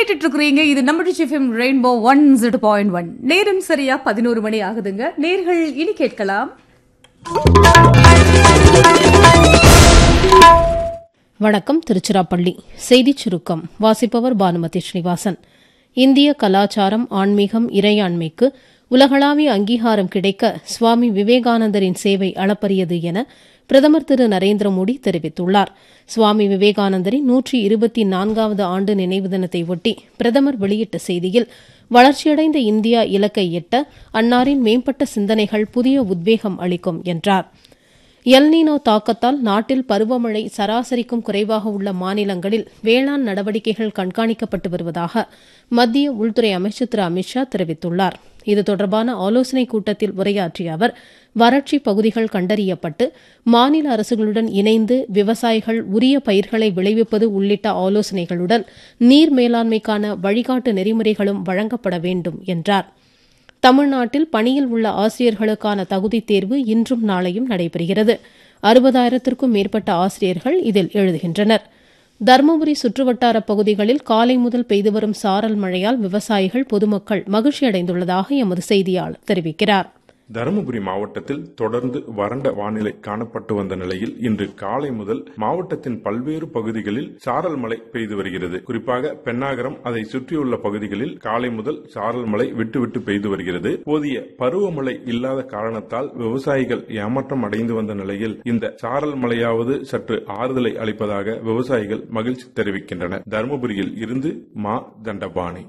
கேட்டுட்டு இருக்கிறீங்க இது நம்ம FM rainbow one zero point one நேரம் சரியா பதினோரு மணி ஆகுதுங்க நேர்கள் இனி கேட்கலாம் வணக்கம் திருச்சிராப்பள்ளி செய்திச் சுருக்கம் வாசிப்பவர் பானுமதி ஸ்ரீனிவாசன் இந்திய கலாச்சாரம் ஆன்மீகம் இறையாண்மைக்கு உலகளாவிய அங்கீகாரம் கிடைக்க சுவாமி விவேகானந்தரின் சேவை அளப்பரியது என பிரதமர் திரு நரேந்திர மோடி தெரிவித்துள்ளார் சுவாமி விவேகானந்தரின் நூற்றி இருபத்தி நான்காவது ஆண்டு நினைவு தினத்தை ஒட்டி பிரதமர் வெளியிட்ட செய்தியில் வளர்ச்சியடைந்த இந்தியா இலக்கை எட்ட அன்னாரின் மேம்பட்ட சிந்தனைகள் புதிய உத்வேகம் அளிக்கும் என்றார் எல்னினோ தாக்கத்தால் நாட்டில் பருவமழை சராசரிக்கும் குறைவாக உள்ள மாநிலங்களில் வேளாண் நடவடிக்கைகள் கண்காணிக்கப்பட்டு வருவதாக மத்திய உள்துறை அமைச்சர் திரு அமித்ஷா தெரிவித்துள்ளார் இது தொடர்பான ஆலோசனைக் கூட்டத்தில் உரையாற்றிய அவர் வறட்சி பகுதிகள் கண்டறியப்பட்டு மாநில அரசுகளுடன் இணைந்து விவசாயிகள் உரிய பயிர்களை விளைவிப்பது உள்ளிட்ட ஆலோசனைகளுடன் நீர் மேலாண்மைக்கான வழிகாட்டு நெறிமுறைகளும் வழங்கப்பட வேண்டும் என்றார் தமிழ்நாட்டில் பணியில் உள்ள ஆசிரியர்களுக்கான தகுதித் தேர்வு இன்றும் நாளையும் நடைபெறுகிறது அறுபதாயிரத்திற்கும் மேற்பட்ட ஆசிரியர்கள் இதில் எழுதுகின்றனர் தருமபுரி சுற்றுவட்டார பகுதிகளில் காலை முதல் பெய்து வரும் சாரல் மழையால் விவசாயிகள் பொதுமக்கள் மகிழ்ச்சியடைந்துள்ளதாக எமது செய்தியாளர் தெரிவிக்கிறார் தருமபுரி மாவட்டத்தில் தொடர்ந்து வறண்ட வானிலை காணப்பட்டு வந்த நிலையில் இன்று காலை முதல் மாவட்டத்தின் பல்வேறு பகுதிகளில் சாரல் மழை பெய்து வருகிறது குறிப்பாக பெண்ணாகரம் அதை சுற்றியுள்ள பகுதிகளில் காலை முதல் சாரல் மழை விட்டு விட்டு பெய்து வருகிறது போதிய பருவமழை இல்லாத காரணத்தால் விவசாயிகள் ஏமாற்றம் அடைந்து வந்த நிலையில் இந்த சாரல் மழையாவது சற்று ஆறுதலை அளிப்பதாக விவசாயிகள் மகிழ்ச்சி தெரிவிக்கின்றனர் தருமபுரியில் இருந்து மா தண்டபாணி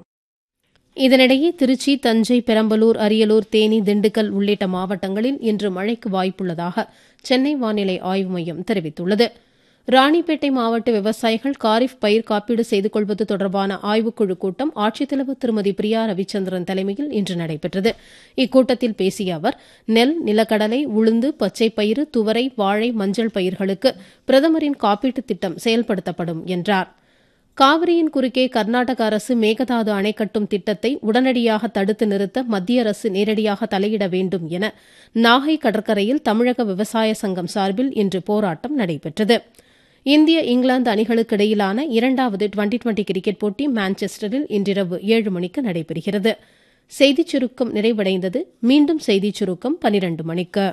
இதனிடையே திருச்சி தஞ்சை பெரம்பலூர் அரியலூர் தேனி திண்டுக்கல் உள்ளிட்ட மாவட்டங்களில் இன்று மழைக்கு வாய்ப்புள்ளதாக சென்னை வானிலை ஆய்வு மையம் தெரிவித்துள்ளது ராணிப்பேட்டை மாவட்ட விவசாயிகள் காரிஃப் பயிர் காப்பீடு செய்து கொள்வது தொடர்பான ஆய்வுக்குழு கூட்டம் ஆட்சித்தலைவர் திருமதி பிரியா ரவிச்சந்திரன் தலைமையில் இன்று நடைபெற்றது இக்கூட்டத்தில் பேசிய அவர் நெல் நிலக்கடலை உளுந்து பச்சை பயிறு துவரை வாழை மஞ்சள் பயிர்களுக்கு பிரதமரின் காப்பீட்டுத் திட்டம் செயல்படுத்தப்படும் என்றார் காவிரியின் குறுக்கே கர்நாடக அரசு மேகதாது அணை கட்டும் திட்டத்தை உடனடியாக தடுத்து நிறுத்த மத்திய அரசு நேரடியாக தலையிட வேண்டும் என நாகை கடற்கரையில் தமிழக விவசாய சங்கம் சார்பில் இன்று போராட்டம் நடைபெற்றது இந்திய இங்கிலாந்து அணிகளுக்கு இடையிலான இரண்டாவது டுவெண்டி டுவெண்டி கிரிக்கெட் போட்டி மான்செஸ்டரில் இன்றிரவு ஏழு மணிக்கு நடைபெறுகிறது செய்திச் சுருக்கம் நிறைவடைந்தது மீண்டும் செய்திச் சுருக்கம் பனிரண்டு மணிக்கு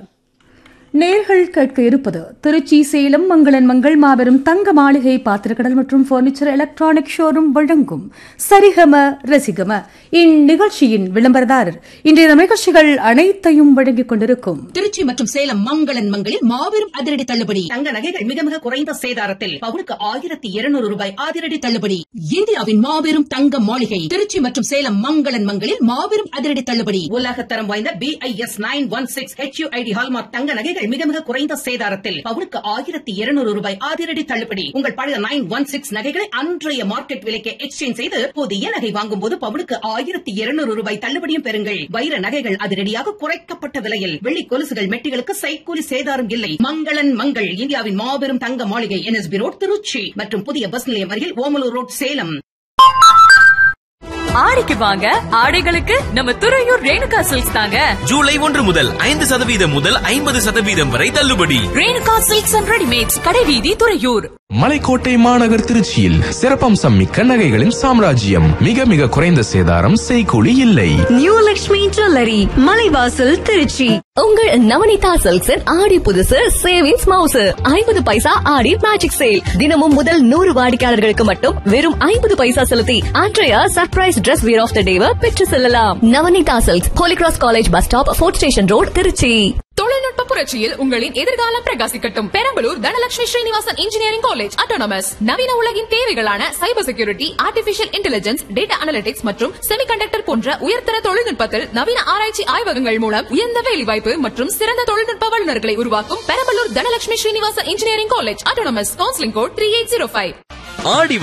நேர்கள் கேட்க இருப்பது திருச்சி சேலம் மங்களன் மங்கள் மாபெரும் தங்க மாளிகை பாத்திரக்கடல் மற்றும் பர்னிச்சர் எலக்ட்ரானிக் ஷோரூம் வழங்கும் சரிகம ரசிகம இந்நிகழ்ச்சியின் விளம்பரதாரர் இன்றைய நிகழ்ச்சிகள் அனைத்தையும் வழங்கிக் கொண்டிருக்கும் திருச்சி மற்றும் சேலம் மங்களன் மங்களில் மாபெரும் அதிரடி தள்ளுபடி தங்க நகைகள் மிக மிக குறைந்த சேதாரத்தில் பவுனுக்கு ஆயிரத்தி இருநூறு ரூபாய் அதிரடி தள்ளுபடி இந்தியாவின் மாபெரும் தங்க மாளிகை திருச்சி மற்றும் சேலம் மங்களன் மங்களில் மாபெரும் அதிரடி தள்ளுபடி உலகத்தரம் வாய்ந்த B I S nine one six H ID hallmark தங்க நகைகள் மிக மிக குறைந்த சேதாரத்தில் பவுனுக்கு ஆயிரத்தி இருநூறு ரூபாய் அதிரடி தள்ளுபடி உங்கள் பழைய நைன் ஒன் சிக்ஸ் நகைகளை அன்றைய மார்க்கெட் விலைக்கு எக்ஸ்சேஞ்ச் செய்து புதிய நகை வாங்கும் போது பவுனுக்கு ஆயிரத்தி இருநூறு ரூபாய் தள்ளுபடியும் பெறுங்கள் வைர நகைகள் அதிரடியாக குறைக்கப்பட்ட விலையில் வெள்ளி கொலுசுகள் மெட்டிகளுக்கு சைக்கூலி சேதாரம் இல்லை மங்களன் மங்கள் இந்தியாவின் மாபெரும் தங்க மாளிகை என்எஸ்பி ரோட் திருச்சி மற்றும் புதிய பஸ் நிலையம் அருகில் ஓமலூர் ரோட் சேலம் ஆடிக்கு வாங்க ஆடைகளுக்கு நம்ம துறையூர் ரேணுகா சில்க்ஸ் தாங்க ஜூலை ஒன்று முதல் ஐந்து சதவீதம் முதல் ஐம்பது சதவீதம் வரை தள்ளுபடி ரேணுகா சில்க்ஸ் அண்ட் ரெடிமேட்ஸ் கடைவீதி துறையூர் மலைக்கோட்டை மாநகர் திருச்சியில் சிறப்பம்சம் மிக்க நகைகளின் சாம்ராஜ்யம் மிக மிக குறைந்த சேதாரம் செய்கூலி இல்லை நியூ லக்ஷ்மி ஜுவல்லரி மலைவாசல் திருச்சி உங்கள் நவனிதா சில்க்ஸின் ஆடி புதுசு சேவிங்ஸ் மவுசு ஐம்பது பைசா ஆடி மேஜிக் சேல் தினமும் முதல் நூறு வாடிக்கையாளர்களுக்கு மட்டும் வெறும் ஐம்பது பைசா செலுத்தி அன்றைய surprise dress wear of the டேவை பெற்று செல்லலாம் Navanitha silks Holy Cross college bus stop fort station road Trichy தொழில்நுட்ப புரட்சியில் உங்களின் எதிர்காலம் பிரகாசிக்கட்டும் Perambalur Dhanalakshmi Srinivasan engineering college autonomous நவீன உலகின் தேவைகளான cyber security artificial intelligence data analytics மற்றும் செமிகண்டக்டர் போன்ற உயர்தர தொழில்நுட்பத்தில் நவீன ஆராய்ச்சி ஆய்வகங்கள் மூலம் உயர்ந்த வேலைவாய்ப்பு மற்றும் சிறந்த தொழில்நுட்ப வல்லுநர்களை உருவாக்கும் Perambalur Dhanalakshmi Srinivasan engineering college autonomous counselling code three eight zero five ஆடி